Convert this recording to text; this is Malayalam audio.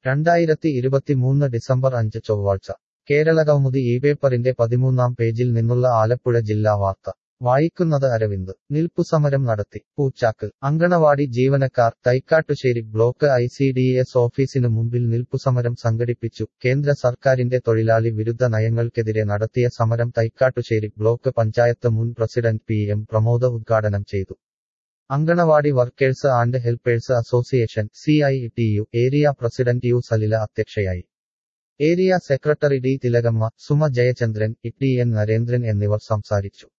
രണ്ടായിരത്തി ഇരുപത്തിമൂന്ന് ഡിസംബർ അഞ്ച് ചൊവ്വാഴ്ച കേരളകൗമുദി ഈ പേപ്പറിന്റെ പതിമൂന്നാം പേജിൽ നിന്നുള്ള ആലപ്പുഴ ജില്ലാ വാർത്ത വായിക്കുന്നത് അരവിന്ദ് നിൽപ്പുസമരം നടത്തി പൂച്ചാക്ക് അങ്കണവാടി ജീവനക്കാർ Thaikkattussery block I C D S ഓഫീസിനു മുമ്പിൽ നിൽപ്പുസമരം സംഘടിപ്പിച്ചു കേന്ദ്ര സർക്കാരിന്റെ തൊഴിലാളി വിരുദ്ധ നയങ്ങൾക്കെതിരെ നടത്തിയ സമരം തൈക്കാട്ടുശ്ശേരി ബ്ലോക്ക് പഞ്ചായത്ത് മുൻ പ്രസിഡന്റ് പി എം പ്രമോദ ഉദ്ഘാടനം ചെയ്തു anganwadi workers and helpers association C I T U area president U Salila അധ്യക്ഷയായി area secretary D Thilakamma Suma Jayachandran E T N Narendran എന്നിവർ സംസാരിച്ചു